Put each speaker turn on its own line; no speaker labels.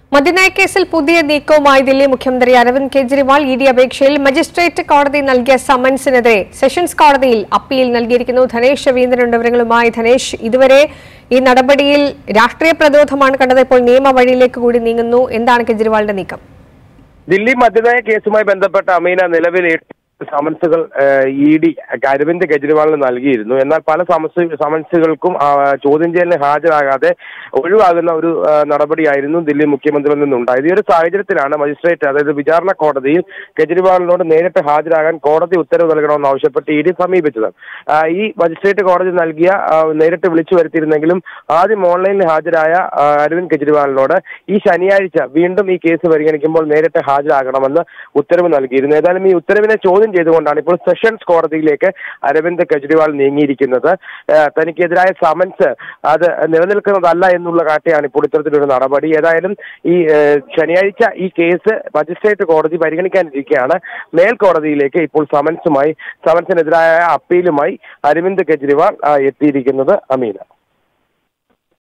മദ്യനയ കേസിൽ പുതിയ നീക്കവുമായി ദില്ലി മുഖ്യമന്ത്രി അരവിന്ദ് കെജ്രിവാൾ ഇ ഡി അപേക്ഷയിൽ മജിസ്ട്രേറ്റ് കോടതി നൽകിയ സമൻസിനെതിരെ സെഷൻസ് കോടതിയിൽ അപ്പീൽ നൽകിയിരിക്കുന്നു ധനേഷ് രവീന്ദ്രൻ വിവരങ്ങളുമായി ധനേഷ് ഇതുവരെ ഈ നടപടിയിൽ രാഷ്ട്രീയ പ്രതിരോധമാണ് കണ്ടത് ഇപ്പോൾ നിയമ വഴിയിലേക്ക് കൂടി നീങ്ങുന്നു എന്താണ് കെജ്രിവാളിന്റെ നീക്കം
ദില്ലി മദ്യനയ കേസുമായി ബന്ധപ്പെട്ട അമീന നിലവിൽ എട്ട് സമൻസുകൾ ഇ ഡി അരവിന്ദ് കെജ്രിവാളിന് നൽകിയിരുന്നു എന്നാൽ പല സമസ് സമൻസുകൾക്കും ആ, ചോദ്യം ചെയ്യലിന് ഹാജരാകാതെ ഒഴിവാകുന്ന ഒരു ആ, നടപടിയായിരുന്നു ദില്ലി മുഖ്യമന്ത്രിയിൽ നിന്നുണ്ടായത് ഈ ഒരു സാഹചര്യത്തിലാണ് മജിസ്ട്രേറ്റ് അതായത് വിചാരണ കോടതിയിൽ കെജ്രിവാളിനോട് നേരിട്ട് ഹാജരാകാൻ കോടതി ഉത്തരവ് നൽകണമെന്ന് ആവശ്യപ്പെട്ട് ഇ ഡി സമീപിച്ചത് ആ, ഈ മജിസ്ട്രേറ്റ് കോടതി നൽകിയ ആ, നേരിട്ട് വിളിച്ചു വരുത്തിയിരുന്നെങ്കിലും ആദ്യം ഓൺലൈനിൽ ഹാജരായ ആ, അരവിന്ദ് കെജ്രിവാളിനോട് ഈ ശനിയാഴ്ച വീണ്ടും ഈ കേസ് പരിഗണിക്കുമ്പോൾ നേരിട്ട് ഹാജരാകണമെന്ന് ഉത്തരവ് നൽകിയിരുന്നു ഏതായാലും ഈ ഉത്തരവിനെ ചോദ്യം ചെയ്തുകൊണ്ടാണ് ഇപ്പോൾ സെഷൻസ് കോടതിയിലേക്ക് അരവിന്ദ് കെജ്രിവാൾ നീങ്ങിയിരിക്കുന്നത് ആ, തനിക്കെതിരായ സമൻസ് അത് നിലനിൽക്കുന്നതല്ല എന്നുള്ള കാട്ടിയാണ് ഇപ്പോൾ ഇത്തരത്തിലൊരു നടപടി ഏതായാലും ഈ ആ, ശനിയാഴ്ച ഈ കേസ് മജിസ്ട്രേറ്റ് കോടതി പരിഗണിക്കാനിരിക്കുകയാണ് മേൽക്കോടതിയിലേക്ക് ഇപ്പോൾ സമൻസുമായി സമൻസിനെതിരായ അപ്പീലുമായി അരവിന്ദ് കെജ്രിവാൾ ആ, എത്തിയിരിക്കുന്നത് അമീന